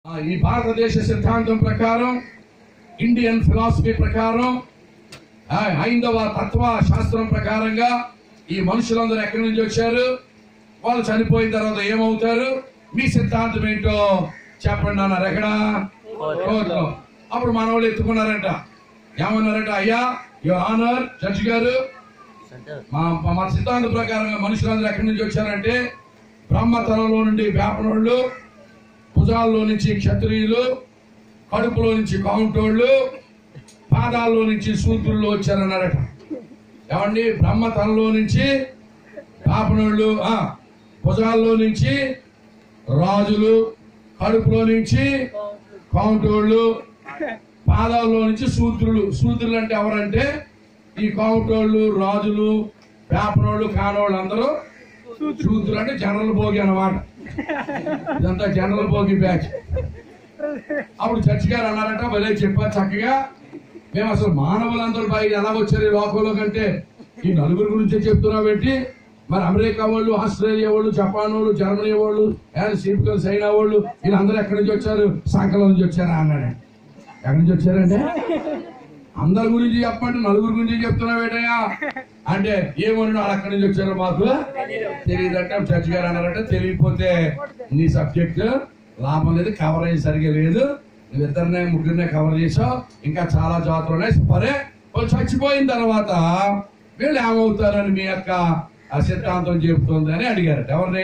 ఆ, ఈ భారతదేశ సిద్ధాంతం ప్రకారం ఇండియన్ ఫిలాసఫీ ప్రకారం ఆ, హైందవ తత్వ శాస్త్రం ప్రకారంగా ఈ మనుషులందరూ ఎక్కడి నుంచి వచ్చారు వాళ్ళు చనిపోయిన తర్వాత ఏమవుతారు మీ సిద్ధాంతం ఏంటో చెప్పండి అన్నారు ఎక్కడ కోర్టులో అప్పుడు మన వాళ్ళు ఎత్తుకున్నారంట ఏమన్నారంట అయ్యా యువర్ ఆనర్ జడ్జి గారు మా మా- మా సిద్ధాంతం ప్రకారంగా మనుషులందరూ ఎక్కడి నుంచి వచ్చారంటే బ్రహ్మతలంలో నుండి వేపనోళ్ళు భుజాల్లో నుంచి క్షత్రియులు కడుపులో నుంచి కౌంటోళ్ళు పాదాల్లో నుంచి సూత్రులు వచ్చారన్నారట ఏమండి బ్రహ్మతలంలో నుంచి పాపనోళ్ళు ఆ, భుజాల్లో నుంచి రాజులు కడుపులో నుంచి కౌంటోళ్ళు పాదాల్లో నుంచి సూత్రులు సూత్రులు అంటే ఎవరంటే ఈ కౌంటోళ్ళు రాజులు పేపరోళ్ళు కానోళ్ళు అందరూ సూత్రులు అంటే జనరల్ భోగి అన్నమాట ఇదంతా జనరల్ భోగి బ్యాచ్ అప్పుడు చర్చి గారు అన్నారట భలే చెప్పారు చక్కగా మేము అసలు మానవులందరూ బయట ఎలా వచ్చారు ఈ లోకంలో కంటే ఈ నలుగురు గురించే చెప్తున్నాం పెట్టి మరి అమెరికా వాళ్ళు ఆస్ట్రేలియా వాళ్ళు జపాన్ వాళ్ళు జర్మనీ వాళ్ళు సీపికల్ చైనా వాళ్ళు వీళ్ళందరూ ఎక్కడి నుంచి వచ్చారు సంకలం నుంచి వచ్చారా అన్నాడు ఎక్కడి నుంచి వచ్చారంటే అందరి గురించి చెప్పండి నలుగురు గురించి చెప్తున్నావు ఏంటయ్యా అంటే ఏమని వాళ్ళు అక్కడి నుంచి వచ్చారో మాకు తెలియదంటే చర్చ్ గారు అన్నారంటే తెలియకపోతే నీ సబ్జెక్ట్ లాభం లేదు కవర్ అయ్యి సరిగా లేదు నువ్వు ఇద్దరినే ముగ్గురినే కవర్ చేసావు ఇంకా చాలా జాతర ఉన్నాయి సరే వాళ్ళు చచ్చిపోయిన తర్వాత వీళ్ళు ఏమవుతారని మీ యొక్క ఆ సిద్ధాంతం చెబుతుంది అని అడిగారట ఎవరిని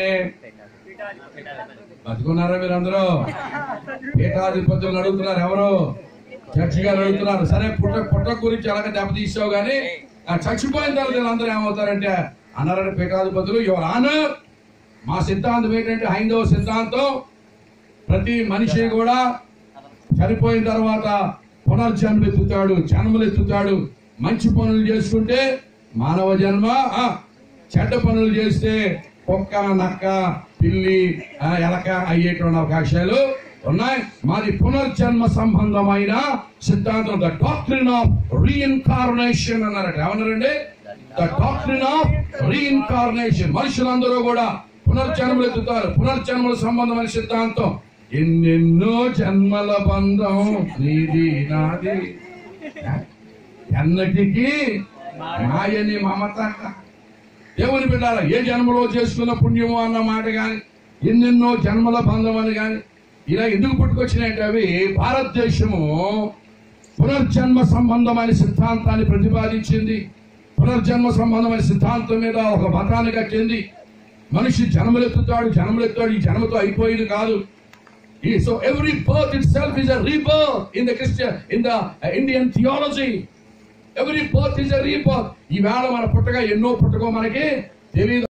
బతుకున్నారా మీరందరూ పీఠాధిపతులను అడుగుతున్నారు ఎవరు చర్చి గారు అడుగుతున్నారు సరే పుట్ట పుట్ట గురించి ఎలాగ దెబ్బతీసావు కానీ ఆ చచ్చిపోయిన తర్వాత వీళ్ళందరూ ఏమవుతారంటే అన్నారంటే పీఠాధిపతులు ఎవరు ఆనర్ మా సిద్ధాంతం ఏంటంటే హైందవ సిద్ధాంతం ప్రతి మనిషి కూడా చనిపోయిన తర్వాత పునర్జన్మ ఎత్తుతాడు జన్మలు ఎత్తుతాడు మంచి పనులు చేసుకుంటే మానవ జన్మ ఆ, చెడ్డ పనులు చేస్తే కుక్క నక్క పిల్లి ఆ, ఎలక అయ్యేటువంటి అవకాశాలు ఉన్నాయి మాది పునర్జన్మ సంబంధమైన సిద్ధాంతం ద డాక్టరీన్ ఆఫ్ రీఇన్కార్నేషన్ అన్నారట ఏమన్నారండి ద డాక్టరీన్ ఆఫ్ రీఇన్కార్నేషన్ మనుషులందరూ కూడా పునర్జన్మలు ఎత్తుతారు పునర్జన్మల సంబంధమైన సిద్ధాంతం ఎన్నెన్నో జన్మల బంధం నీది నాది ఎన్నటికీ మాయని మమత దేవుని బిడ్డారా ఏ జన్మలో చేసుకున్న పుణ్యమో అన్న మాట గాని ఎన్నెన్నో జన్మల బంధం అని గాని ఇలా ఎందుకు పుట్టుకొచ్చినాయంటే అవి భారతదేశము పునర్జన్మ సంబంధమైన సిద్ధాంతాన్ని ప్రతిపాదించింది పునర్జన్మ సంబంధమైన సిద్ధాంతం మీద ఒక మతాన్ని కట్టింది మనిషి జన్మలెత్తుతాడు జన్మలెత్తాడు ఈ జన్మతో అయిపోయింది కాదు ఈ- so every birth itself is a rebirth in the Christian in the uh, Indian theology every birth is a rebirth ఈవేళ మన పుట్టగా ఎన్నో పుట్టకో మనకి తెలియదు